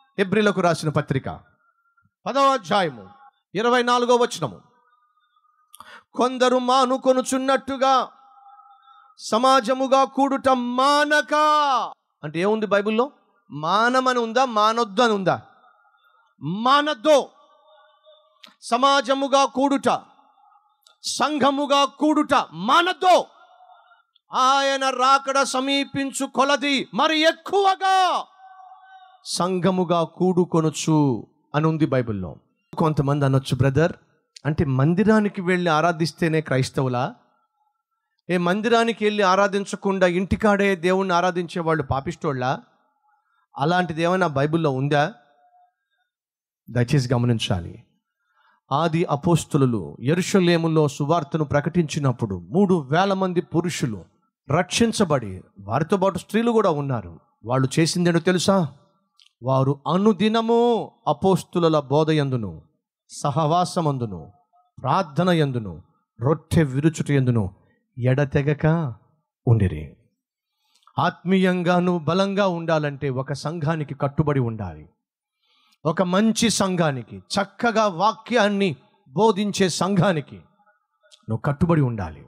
ఎబ్రిలకు రాసిన పత్రిక పదవ అధ్యాయము ఇరవై నాలుగో వచనము కొందరు మానుకొనుచున్నట్టుగా సమాజముగా కూడుట మానక అంటే ఏముంది బైబిల్లో మానమని ఉందా మానొద్దు అని ఉందా మానద్దు సమాజముగా కూడుట సంఘముగా కూడుట మానద్దు ఆయన రాకడ సమీపించు కొలది మరి ఎక్కువగా సంఘముగా కూడుకొనొచ్చు అని ఉంది బైబిల్లో కొంతమంది అనొచ్చు బ్రదర్ అంటే మందిరానికి వెళ్ళి ఆరాధిస్తేనే క్రైస్తవులా ఏ మందిరానికి వెళ్ళి ఆరాధించకుండా ఇంటికాడే దేవుణ్ణి ఆరాధించే వాళ్ళు పాపిస్తోళ్ళ అలాంటిది ఏమైనా బైబిల్లో ఉందా దయచేసి గమనించాలి ఆది అపోస్తులు ఎరుషలేములో సువార్తను ప్రకటించినప్పుడు మూడు వేల మంది పురుషులు రక్షించబడి వారితో పాటు స్త్రీలు కూడా ఉన్నారు వాళ్ళు చేసిందేంటో తెలుసా వారు అనుదినము అపోస్తుల బోధయందును సహవాసమందును ప్రార్థన యందును రొట్టె విరుచుట ఎందును ఎడతెగక ఉండిరి ఆత్మీయంగాను బలంగా ఉండాలంటే ఒక సంఘానికి కట్టుబడి ఉండాలి ఒక మంచి సంఘానికి చక్కగా వాక్యాన్ని బోధించే సంఘానికి నువ్వు కట్టుబడి ఉండాలి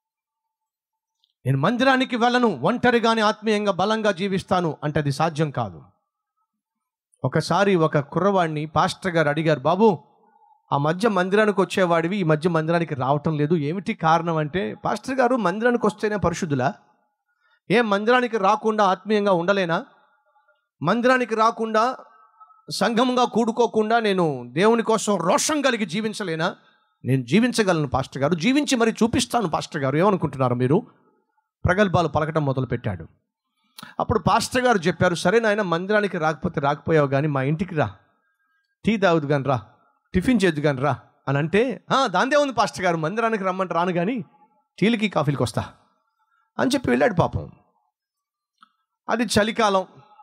నేను మందిరానికి వెళ్ళను ఒంటరిగానే ఆత్మీయంగా బలంగా జీవిస్తాను అంటే అది సాధ్యం కాదు ఒకసారి ఒక కుర్రవాడిని పాస్టర్ గారు అడిగారు బాబు ఆ మధ్య మందిరానికి వచ్చేవాడివి ఈ మధ్య మందిరానికి రావటం లేదు ఏమిటి కారణం అంటే పాస్టర్ గారు మందిరానికి వస్తేనే పరిశుద్ధులా ఏ మందిరానికి రాకుండా ఆత్మీయంగా ఉండలేనా మందిరానికి రాకుండా సంఘంగా కూడుకోకుండా నేను దేవుని కోసం రోషం కలిగి జీవించలేనా నేను జీవించగలను పాస్టర్ గారు జీవించి మరి చూపిస్తాను పాస్టర్ గారు ఏమనుకుంటున్నారు మీరు ప్రగల్భాలు పలకటం మొదలుపెట్టాడు అప్పుడు పాస్టర్ గారు చెప్పారు సరే నాయన మందిరానికి రాకపోతే రాకపోయావు కానీ మా ఇంటికి రా టీ తాగుదు కానీ రా టిఫిన్ చేద్దు కానీ రా అని అంటే "ఆ, దాందే ఉంది పాస్టర్ గారు మందిరానికి రమ్మంటే రాను కానీ టీలకి కాఫీలకి వస్తా అని చెప్పి వెళ్ళాడు పాపం అది చలికాలం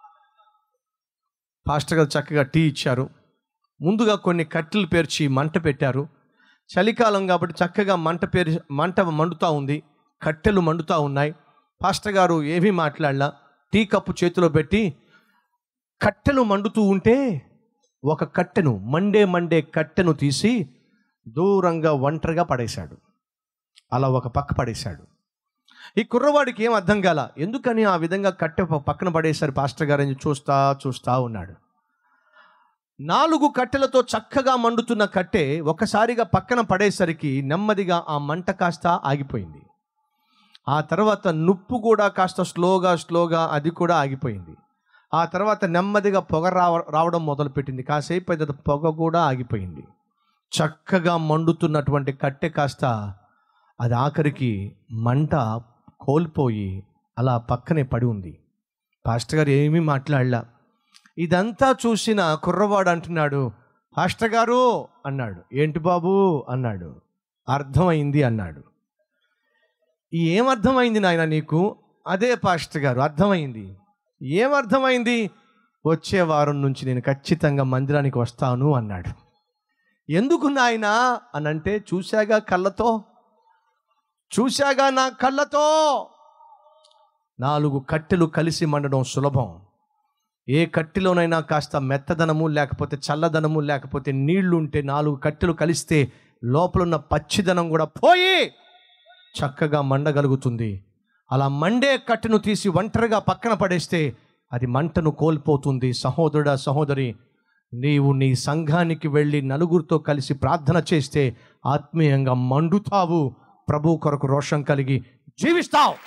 పాస్టర్ గారు చక్కగా టీ ఇచ్చారు ముందుగా కొన్ని కట్టెలు పేర్చి మంట పెట్టారు చలికాలం కాబట్టి చక్కగా మంట పేరు మంట మండుతూ ఉంది కట్టెలు మండుతూ ఉన్నాయి పాస్టర్ గారు ఏమీ మాట్లాడలా టీ కప్పు చేతిలో పెట్టి కట్టెలు మండుతూ ఉంటే ఒక కట్టెను మండే మండే కట్టెను తీసి దూరంగా ఒంటరిగా పడేశాడు అలా ఒక పక్క పడేశాడు ఈ కుర్రవాడికి ఏం అర్థం కాల ఎందుకని ఆ విధంగా కట్టె ప- పక్కన పడేశారు పాస్టర్ గారు అని చూస్తా చూస్తా ఉన్నాడు నాలుగు కట్టెలతో చక్కగా మండుతున్న కట్టె ఒకసారిగా పక్కన పడేసరికి నెమ్మదిగా ఆ మంట కాస్త ఆగిపోయింది ఆ తర్వాత నుప్పు కూడా కాస్త స్లోగా స్లోగా అది కూడా ఆగిపోయింది ఆ తర్వాత నెమ్మదిగా పొగ రావ రావడం మొదలుపెట్టింది కాసేపు అయితే అది పొగ కూడా ఆగిపోయింది చక్కగా మండుతున్నటువంటి కట్టె కాస్త అది ఆఖరికి మంట కోల్పోయి అలా పక్కనే పడి ఉంది పాస్టర్ గారు ఏమీ మాట్లాడలా ఇదంతా చూసిన కుర్రవాడు అంటున్నాడు పాస్టర్ గారు అన్నాడు ఏంటి బాబు అన్నాడు అర్థమైంది అన్నాడు ఏం అర్థమైంది నాయన నీకు అదే పాస్టర్ గారు అర్థమైంది ఏం అర్థమైంది వచ్చే వారం నుంచి నేను ఖచ్చితంగా మందిరానికి వస్తాను అన్నాడు ఎందుకు నాయనా అని అంటే చూశాగా కళ్ళతో చూశాగా నా కళ్ళతో నాలుగు కట్టెలు కలిసి మండడం సులభం ఏ కట్టెలోనైనా కాస్త మెత్తదనము లేకపోతే చల్లదనము లేకపోతే నీళ్లు ఉంటే నాలుగు కట్టెలు కలిస్తే లోపలున్న పచ్చిదనం కూడా పోయి చక్కగా మండగలుగుతుంది అలా మండే కట్టెను తీసి ఒంటరిగా పక్కన పడేస్తే అది మంటను కోల్పోతుంది సహోదరుడా సహోదరి నీవు నీ సంఘానికి వెళ్ళి నలుగురితో కలిసి ప్రార్థన చేస్తే ఆత్మీయంగా మండుతావు ప్రభు కొరకు రోషం కలిగి జీవిస్తావు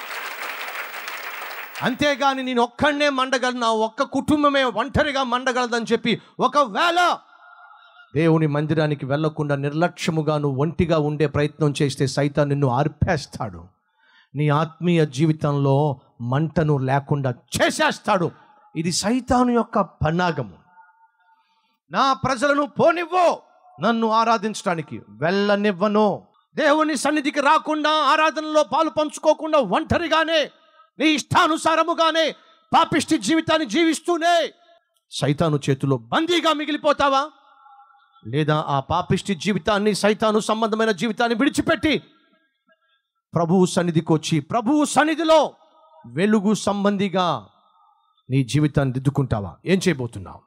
అంతేగాని నేను ఒక్కడనే మండగలను నా ఒక్క కుటుంబమే ఒంటరిగా మండగలదని చెప్పి ఒకవేళ దేవుని మందిరానికి వెళ్లకుండా నిర్లక్ష్యముగా నువ్వు ఒంటిగా ఉండే ప్రయత్నం చేస్తే సైతం నిన్ను ఆర్పేస్తాడు నీ ఆత్మీయ జీవితంలో మంటను లేకుండా చేసేస్తాడు ఇది సైతాను యొక్క పన్నాగము నా ప్రజలను పోనివ్వు నన్ను ఆరాధించడానికి వెళ్ళనివ్వను దేవుని సన్నిధికి రాకుండా ఆరాధనలో పాలు పంచుకోకుండా ఒంటరిగానే నీ ఇష్టానుసారముగానే పాపిష్టి జీవితాన్ని జీవిస్తూనే సైతాను చేతిలో బందీగా మిగిలిపోతావా లేదా ఆ పాపిష్టి జీవితాన్ని సైతాను సంబంధమైన జీవితాన్ని విడిచిపెట్టి ప్రభువు సన్నిధికి వచ్చి ప్రభువు సన్నిధిలో వెలుగు సంబంధిగా నీ జీవితాన్ని దిద్దుకుంటావా ఏం చేయబోతున్నావు